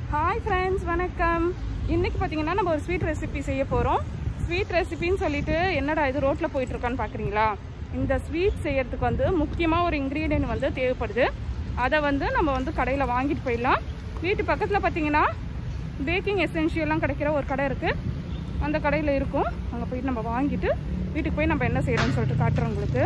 Hi friends வணக்கம் இன்னைக்கு பார்த்தீங்கன்னா நம்ம ஒரு ஸ்வீட் ரெசிபி செய்ய போகிறோம் ஸ்வீட் ரெசிபின்னு சொல்லிட்டு என்னடா இது ரோட்டில் போயிட்டு இருக்கான்னு பார்க்குறீங்களா இந்த ஸ்வீட் செய்யறதுக்கு வந்து முக்கியமாக ஒரு இன்க்ரீடியன்ட் வந்து தேவைப்படுது அதை வந்து நம்ம வந்து கடையில் வாங்கிட்டு போயிடலாம் வீட்டு பக்கத்தில் பார்த்தீங்கன்னா பேக்கிங் எசென்ஷியல்லாம் கிடைக்கிற ஒரு கடை இருக்குது அந்த கடையில் இருக்கும் அங்கே போயிட்டு நம்ம வாங்கிட்டு வீட்டுக்கு போய் நம்ம என்ன செய்யறோம்னு சொல்லிட்டு காட்டுறோம் உங்களுக்கு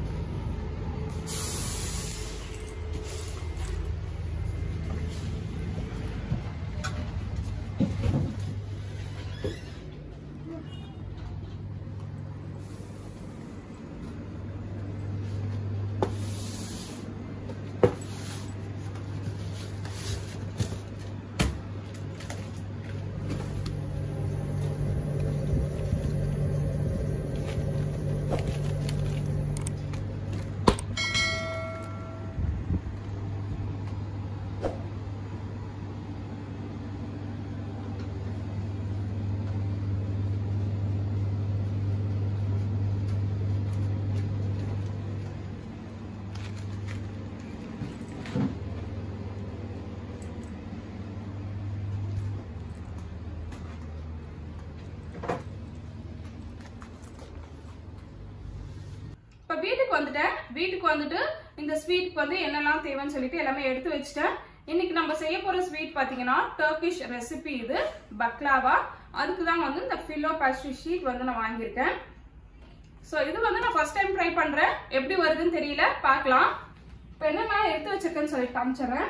இப்போ வீட்டுக்கு வந்துட்டேன் வீட்டுக்கு வந்துட்டு இந்த ஸ்வீட்டுக்கு வந்து என்னெல்லாம் தேவைன்னு சொல்லிட்டு எல்லாமே எடுத்து வச்சுட்டேன் இன்னைக்கு நம்ம செய்ய போற ஸ்வீட் பாத்தீங்கன்னா டர்க்கிஷ் ரெசிபி இது பக்லாவா அதுக்கு தான் வந்து இந்த ஃபில்லோ பேஸ்ட்ரி ஷீட் வந்து நான் வாங்கியிருக்கேன் ஸோ இது வந்து நான் ஃபர்ஸ்ட் டைம் ட்ரை பண்றேன் எப்படி வருதுன்னு தெரியல பார்க்கலாம் இப்போ என்னென்ன எடுத்து வச்சிருக்கேன்னு சொல்லிட்டு காமிச்சிடுறேன்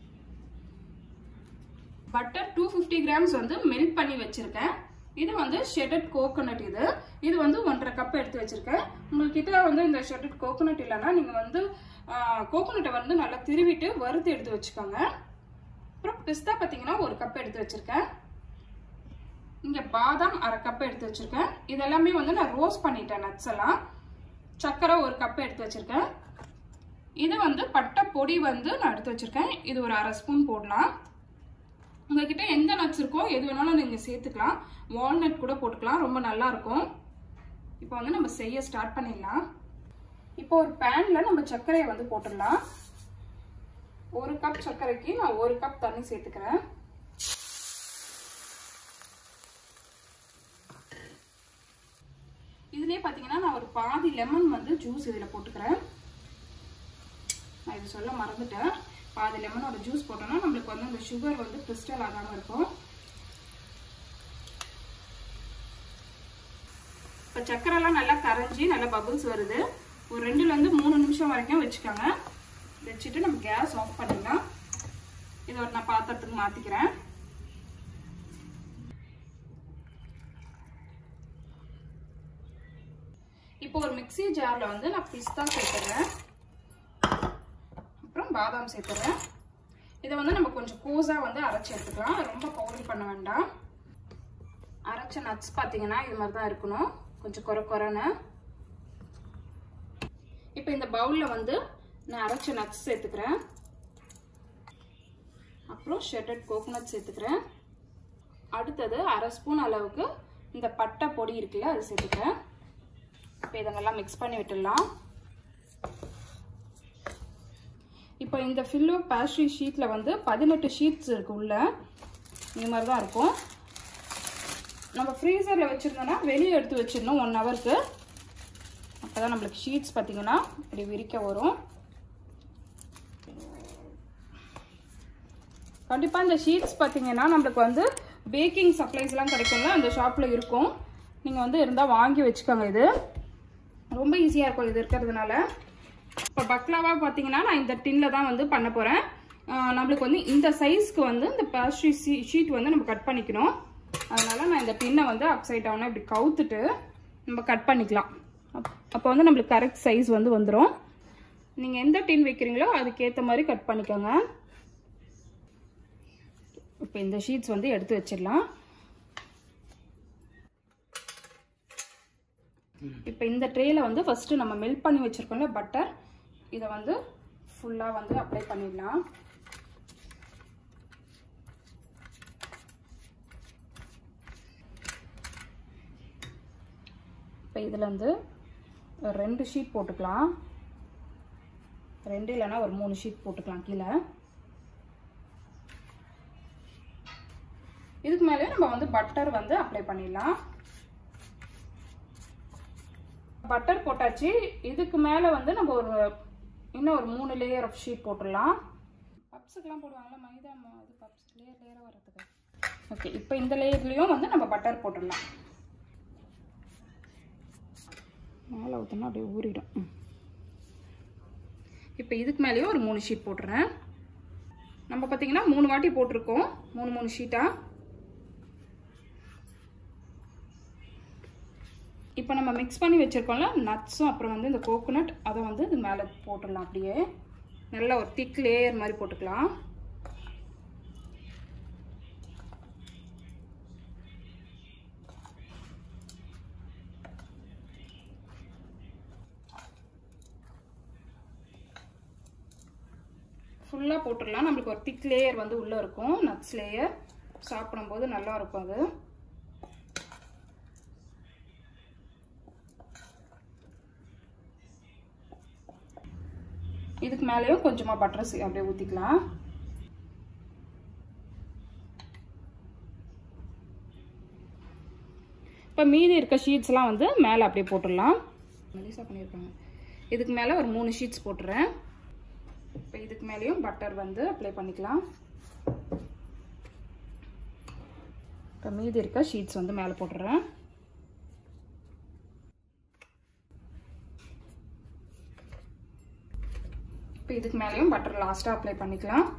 பட்டர் டூ ஃபிஃப்டி கிராம்ஸ் வந்து மெல்ட் பண்ணி வச்சிருக்கேன் இது வந்து ஷெட்டட் கோகோனட் இது இது வந்து ஒன்றரை கப் எடுத்து வச்சிருக்கேன் உங்ககிட்ட வந்து இந்த ஷெட்டட் கோகோனட் இல்லைன்னா நீங்கள் வந்து கோகோனட்டை வந்து நல்லா திருவிட்டு வறுத்து எடுத்து வச்சுக்கோங்க அப்புறம் பிஸ்தா பார்த்தீங்கன்னா ஒரு கப் எடுத்து வச்சிருக்கேன் இங்கே பாதாம் அரை கப் எடுத்து வச்சிருக்கேன் இதெல்லாமே வந்து நான் ரோஸ்ட் பண்ணிட்டேன் நட்ஸ் எல்லாம் சர்க்கரை ஒரு கப் எடுத்து வச்சிருக்கேன் இது வந்து பட்டை பொடி வந்து நான் எடுத்து வச்சிருக்கேன் இது ஒரு அரை ஸ்பூன் போடலாம் உங்ககிட்ட எந்த நட்ஸ் இருக்கோ எது வேணாலும் நீங்கள் சேர்த்துக்கலாம் வால்நட் கூட போட்டுக்கலாம் ரொம்ப நல்லா இருக்கும் இப்போ வந்து நம்ம செய்ய ஸ்டார்ட் பண்ணிடலாம் இப்போ ஒரு பேனில் நம்ம சர்க்கரையை வந்து போட்டுடலாம் ஒரு கப் சர்க்கரைக்கு நான் ஒரு கப் தண்ணி சேர்த்துக்கிறேன் இதுலேயே பார்த்தீங்கன்னா நான் ஒரு பாதி லெமன் வந்து ஜூஸ் இதில் போட்டுக்கிறேன் நான் இது சொல்ல மறந்துட்டேன் பாதி லெமனோட ஜூஸ் போட்டோம்னா நம்மளுக்கு வந்து அந்த சுகர் வந்து கிறிஸ்டல் ஆகாமல் இருக்கும் இப்போ சக்கரைலாம் நல்லா கரைஞ்சி நல்லா பபுள்ஸ் வருது ஒரு ரெண்டுலேருந்து மூணு நிமிஷம் வரைக்கும் வச்சுக்கோங்க வச்சுட்டு நம்ம கேஸ் ஆஃப் பண்ணிடலாம் இதை ஒரு நான் பாத்திரத்துக்கு மாற்றிக்கிறேன் இப்போ ஒரு மிக்சி ஜாரில் வந்து நான் பிஸ்தா சேர்த்துறேன் அப்புறம் பாதாம் சேர்த்துறேன் இதை வந்து நம்ம கொஞ்சம் கோஸாக வந்து அரைச்சி எடுத்துக்கலாம் ரொம்ப பவுடர் பண்ண வேண்டாம் அரைச்ச நட்ஸ் பார்த்தீங்கன்னா இது மாதிரி தான் இருக்கணும் கொஞ்சம் குறை குறைன்னு இப்போ இந்த பவுலில் வந்து நான் அரைச்ச நட்ஸ் சேர்த்துக்கிறேன் அப்புறம் ஷெட்டட் கோகோனட் சேர்த்துக்கிறேன் அடுத்தது அரை ஸ்பூன் அளவுக்கு இந்த பட்டை பொடி இருக்குல்ல அது சேர்த்துக்கிறேன் இப்போ இதெல்லாம் மிக்ஸ் பண்ணி விட்டுடலாம் இப்போ இந்த ஃபில்லோ பேஸ்ட்ரி ஷீட்டில் வந்து பதினெட்டு ஷீட்ஸ் இருக்கு உள்ள இந்த மாதிரி தான் இருக்கும் நம்ம ஃப்ரீசரில் வச்சுருந்தோன்னா வெளியே எடுத்து வச்சிடணும் ஒன் ஹவருக்கு அப்போ தான் நம்மளுக்கு ஷீட்ஸ் பார்த்திங்கன்னா இப்படி விரிக்க வரும் கண்டிப்பாக இந்த ஷீட்ஸ் பார்த்தீங்கன்னா நம்மளுக்கு வந்து பேக்கிங் சப்ளைஸ்லாம் கிடைக்கும்ல அந்த ஷாப்பில் இருக்கும் நீங்கள் வந்து இருந்தால் வாங்கி வச்சுக்கோங்க இது ரொம்ப ஈஸியாக இருக்கும் இது இருக்கிறதுனால இப்போ பக்லாவா பார்த்தீங்கன்னா நான் இந்த டின்னில் தான் வந்து பண்ண போகிறேன் நம்மளுக்கு வந்து இந்த சைஸ்க்கு வந்து இந்த பேஸ்ட்ரி ஷீ ஷீட் வந்து நம்ம கட் பண்ணிக்கணும் அதனால் நான் இந்த டின்னை வந்து அப்சைட் டவுனாக இப்படி கவுத்துட்டு நம்ம கட் பண்ணிக்கலாம் அப்போ வந்து நம்மளுக்கு கரெக்ட் சைஸ் வந்து வந்துடும் நீங்கள் எந்த டின் வைக்கிறீங்களோ அதுக்கேற்ற மாதிரி கட் பண்ணிக்கோங்க இப்போ இந்த ஷீட்ஸ் வந்து எடுத்து வச்சிடலாம் இப்போ இந்த ட்ரேயில் வந்து ஃபஸ்ட்டு நம்ம மெல்ட் பண்ணி வச்சுருக்கோம்ல பட்டர் இதை வந்து ஃபுல்லாக வந்து அப்ளை பண்ணிடலாம் இப்போ இதில் வந்து ரெண்டு ஷீட் போட்டுக்கலாம் ரெண்டு இல்லைன்னா ஒரு மூணு ஷீட் போட்டுக்கலாம் கீழே இதுக்கு மேலே நம்ம வந்து பட்டர் வந்து அப்ளை பண்ணிடலாம் பட்டர் போட்டாச்சு இதுக்கு மேலே வந்து நம்ம ஒரு இன்னும் ஒரு மூணு லேயர் ஆஃப் ஷீட் போட்டுடலாம் பப்ஸுக்கெல்லாம் போடுவாங்கல்ல மைதா மா- இது பப்ஸ் லேயர் லேயராக வரதுக்கு ஓகே இப்போ இந்த லேயர்லேயும் வந்து நம்ம பட்டர் போட்டுடலாம் மேலே ஊற்றினா அப்படியே ஊறிடும் ம். இப்போ இதுக்கு மேலேயும் ஒரு மூணு ஷீட் போட்டுறேன் நம்ம பார்த்தீங்கன்னா மூணு வாட்டி போட்டிருக்கோம் மூணு மூணு ஷீட்டாக இப்போ நம்ம மிக்ஸ் பண்ணி வச்சுருக்கோம்ல நட்ஸும் அப்புறம் வந்து இந்த கோகோனட் அதை வந்து இது மேலே போட்டுடலாம் அப்படியே நல்ல ஒரு திக் லேயர் மாதிரி போட்டுக்கலாம் ஃபுல்லாக போட்டுடலாம் நம்மளுக்கு ஒரு திக் லேயர் வந்து உள்ளே இருக்கும் நட்ஸ் லேயர் சாப்பிடும்போது நல்லா இருக்கும் அது இதுக்கு மேலேயும் கொஞ்சமாக பட்டர் அப்படியே ஊற்றிக்கலாம் இப்போ மீதி இருக்க ஷீட்ஸ்லாம் வந்து மேலே அப்படியே போட்டுடலாம் மெலிசா பண்ணியிருக்காங்க இதுக்கு மேலே ஒரு மூணு ஷீட்ஸ் போட்டுறேன் இப்போ இதுக்கு மேலேயும் பட்டர் வந்து அப்ளை பண்ணிக்கலாம் இப்போ மீதி இருக்க ஷீட்ஸ் வந்து மேலே போட்டுறேன் இப்போ இதுக்கு மேலேயும் பட்டர் லாஸ்ட்டாக அப்ளை பண்ணிக்கலாம்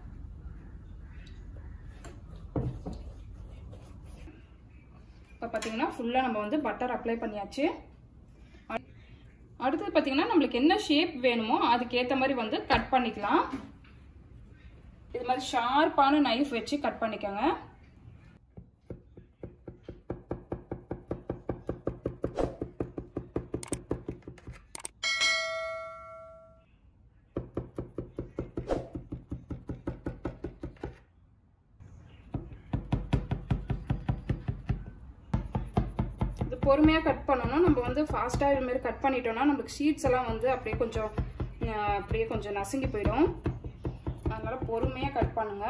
இப்போ பார்த்தீங்கன்னா ஃபுல்லாக நம்ம வந்து பட்டர் அப்ளை பண்ணியாச்சு அடுத்தது பார்த்தீங்கன்னா நம்மளுக்கு என்ன ஷேப் வேணுமோ அதுக்கேற்ற மாதிரி வந்து கட் பண்ணிக்கலாம் இது மாதிரி ஷார்ப்பான நைஃப் வச்சு கட் பண்ணிக்கோங்க இது பொறுமையாக கட் பண்ணணும் நம்ம வந்து ஃபாஸ்ட்டாக இது மாதிரி கட் பண்ணிட்டோம்னா நம்மளுக்கு ஷீட்ஸ் எல்லாம் வந்து அப்படியே கொஞ்சம் அஹ், அப்படியே கொஞ்சம் நசுங்கி போயிடும் அதனால பொறுமையாக கட் பண்ணுங்க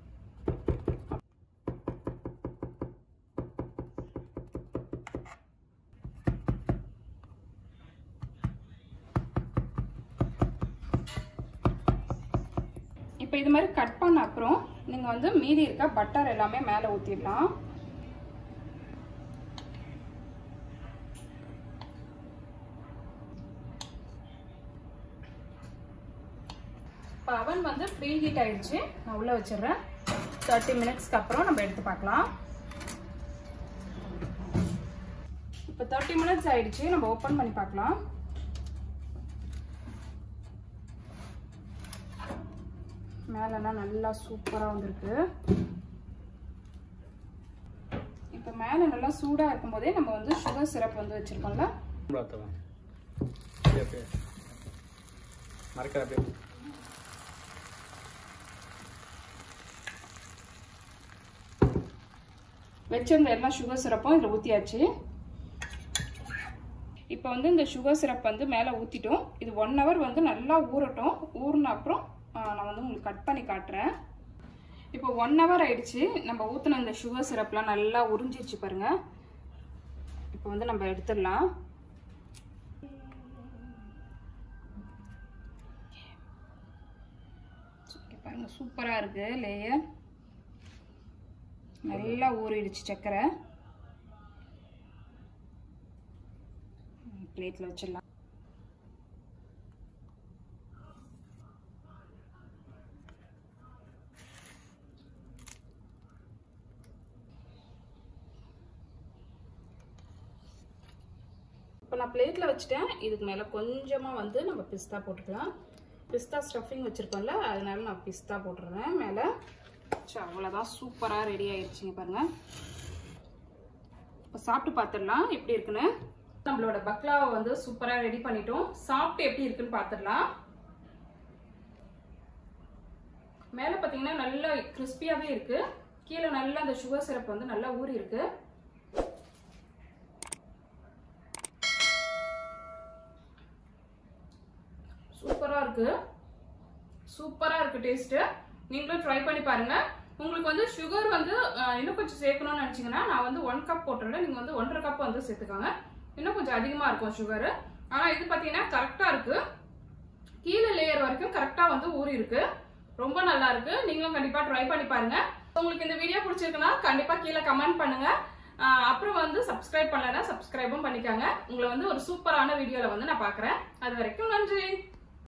இப்போ இது மாதிரி கட் பண்ண அப்புறம் நீங்கள் வந்து மீதி இருக்க பட்டர் எல்லாமே மேலே ஊற்றிடலாம் இப்போ அவன் வந்து ப்ரீ ஹீட் ஆயிடுச்சு நான் உள்ளே வச்சிடுறேன் தேர்ட்டி மினிட்ஸ்க்கு அப்புறம் நம்ம எடுத்து பார்க்கலாம் இப்போ தேர்ட்டி மினிட்ஸ் ஆயிடுச்சு நம்ம ஓப்பன் பண்ணி பார்க்கலாம் மேலெல்லாம் நல்லா சூப்பராக வந்திருக்கு இப்போ மேலே நல்லா சூடாக இருக்கும்போதே நம்ம வந்து சுகர் சிரப் வந்து வச்சுருக்கோம்ல பார்த்தவன் அப்படியே அப்படியே மறக்காத அப்படியே வச்சிருந்த எல்லா சுகர் சிரப்பும் இதில் ஊற்றியாச்சு இப்போ வந்து இந்த சுகர் சிரப் வந்து மேலே ஊற்றிட்டோம் இது ஒன் ஹவர் வந்து நல்லா ஊறட்டும் ஊறின அப்புறம் ஆ, நான் வந்து உங்களுக்கு கட் பண்ணி காட்டுறேன் இப்போ ஒன் ஹவர் ஆயிடுச்சு நம்ம ஊற்றின இந்த சுகர் சிரப்லாம் நல்லா உறிஞ்சிருச்சு பாருங்க இப்போ வந்து நம்ம எடுத்துடலாம் இங்க பாருங்க சூப்பராக இருக்கு லேயர் நல்லா ஊறிடுச்சு சக்கரை பிளேட்டில் வச்சிடலாம் இப்போ நான் பிளேட்டில் வச்சுட்டேன் இதுக்கு மேலே கொஞ்சமாக வந்து நம்ம பிஸ்தா போட்டுக்கலாம் பிஸ்தா ஸ்டஃபிங் வச்சுருக்கோம்ல அதனால நான் பிஸ்தா போட்டுடுறேன் மேலே சரி அவ்வளோதான் சூப்பராக ரெடி ஆயிடுச்சுங்க பாருங்க இப்போ சாப்பிட்டு பார்த்துடலாம் எப்படி இருக்குன்னு நம்மளோட பக்லாவை வந்து சூப்பராக ரெடி பண்ணிட்டோம் சாப்பிட்டு எப்படி இருக்குன்னு பார்த்துடலாம் மேலே பார்த்தீங்கன்னா நல்லா கிறிஸ்பியாகவே இருக்கு கீழே நல்லா அந்த சுகர் சிரப் வந்து நல்லா ஊறி இருக்கு சூப்பராக இருக்கு சூப்பராக இருக்கு டேஸ்ட்டு நீங்களும் ட்ரை பண்ணி பாருங்க உங்களுக்கு வந்து சுகர் வந்து அஹ், இன்னும் கொஞ்சம் சேர்க்கணும்னு நினைச்சீங்கன்னா நான் வந்து ஒன் கப் போட்டுறேன் நீங்க வந்து ஒன்றரை கப் வந்து சேர்த்துக்கோங்க இன்னும் கொஞ்சம் அதிகமா இருக்கும் சுகர் ஆனா இது பாத்தீங்கன்னா கரெக்டா இருக்கு கீழே லேயர் வரைக்கும் கரெக்டா வந்து ஊறி இருக்கு ரொம்ப நல்லா இருக்கு நீங்களும் கண்டிப்பா ட்ரை பண்ணி பாருங்க உங்களுக்கு இந்த வீடியோ பிடிச்சிருக்குன்னா கண்டிப்பா கீழே கமெண்ட் பண்ணுங்க ஆஹ் அப்புறம் வந்து சப்ஸ்கிரைப் பண்ணலன்னா சப்ஸ்கிரைபும் பண்ணிக்கோங்க உங்களை வந்து ஒரு சூப்பரான வீடியோல வந்து நான் பார்க்கறேன் அது வரைக்கும் நன்றி